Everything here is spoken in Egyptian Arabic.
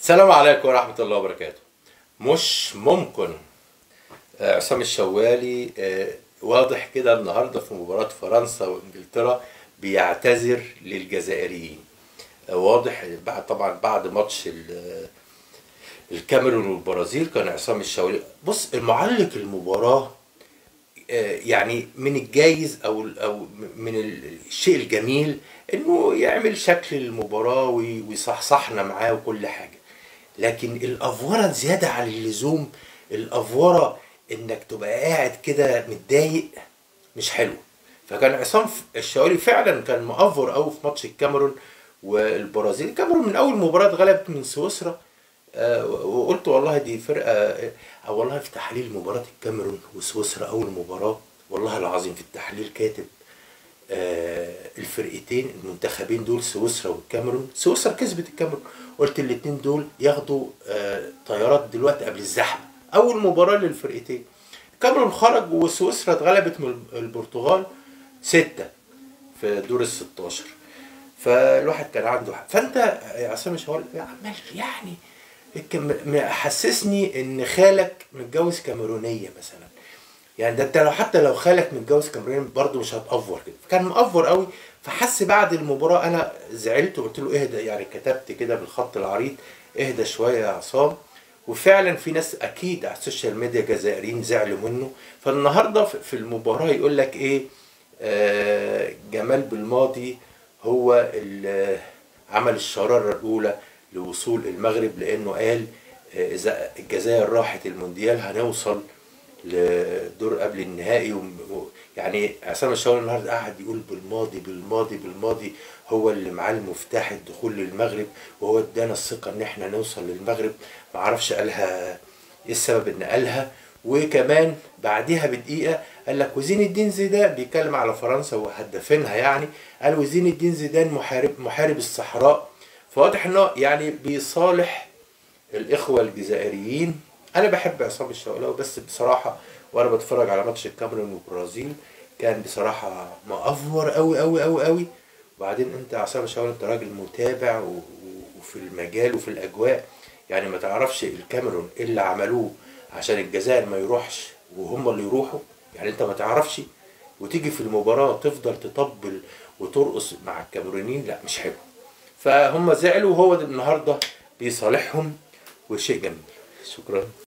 السلام عليكم ورحمة الله وبركاته مش ممكن آه، عصام الشوالي آه، واضح كده النهارده في مباراة فرنسا وانجلترا بيعتذر للجزائريين آه، واضح بعد طبعا بعد ماتش ال- الكاميرون والبرازيل كان عصام الشوالي بص المعلق المباراة آه، يعني من الجايز او او من الشيء الجميل انه يعمل شكل المباراه وي- ويصحصحنا معاه وكل حاجه لكن الافوره زياده عن اللزوم الافوره انك تبقى قاعد كده متضايق مش حلو فكان عصام الشوالي فعلا كان مأفور قوي في ماتش الكاميرون والبرازيل الكاميرون من اول مباراه اتغلبت من سويسرا آه، وقلت والله دي فرقه آه، والله في تحليل مباراه الكاميرون وسويسرا اول مباراه والله العظيم في التحليل كاتب آه، الفرقتين المنتخبين دول سويسرا والكاميرون سويسرا كسبت الكاميرون قلت الاتنين دول ياخدوا آه، طيارات دلوقتي قبل الزحمه اول مباراه للفرقتين الكاميرون خرج وسويسرا اتغلبت من البرتغال ستة في دور ال 16 فالواحد كان عنده حق فانت يا عصام الشوالي عمال يعني كم- محسسني ان خالك متجوز كاميرونيه مثلا يعني ده انت لو حتى لو خالك متجوز كاميروني برضه مش هتأفور كده كان مأفور قوي فحس بعد المباراه انا زعلت وقلت له اهدى يعني كتبت كده بالخط العريض اهدى شويه يا عصام وفعلا في ناس اكيد على السوشيال ميديا جزائريين زعلوا منه فالنهارده في في المباراه يقول لك ايه آه جمال بالماضي هو اللي عمل الشراره الاولى لوصول المغرب لانه قال آه، اذا الجزائر راحت المونديال هنوصل لدور قبل النهائي وم- و- يعني عصام الشوالي النهارده قاعد يقول بالماضي بالماضي بالماضي هو اللي معاه المفتاح الدخول للمغرب وهو ادانا الثقه ان احنا نوصل للمغرب ما اعرفش قالها ايه السبب ان قالها وكمان بعديها بدقيقه قال لك وزين الدين زيدان بيتكلم على فرنسا وهدافينها يعني قال وزين الدين زيدان محارب محارب الصحراء فواضح انه يعني بيصالح الاخوه الجزائريين انا بحب عصام الشوالي بس بصراحه وانا بتفرج على ماتش الكاميرون والبرازيل كان بصراحه مأفور قوي قوي قوي قوي وبعدين انت عصام الشوالي انت راجل متابع و- و- وفي المجال وفي الاجواء يعني ما تعرفش الكاميرون إيه اللي عملوه عشان الجزائر ما يروحش وهم اللي يروحوا يعني انت ما تعرفش وتيجي في المباراه تفضل تطبل وترقص مع الكاميرونيين لا مش حلو فهم زعلوا وهو ده النهارده بيصالحهم وشيء جميل شكرا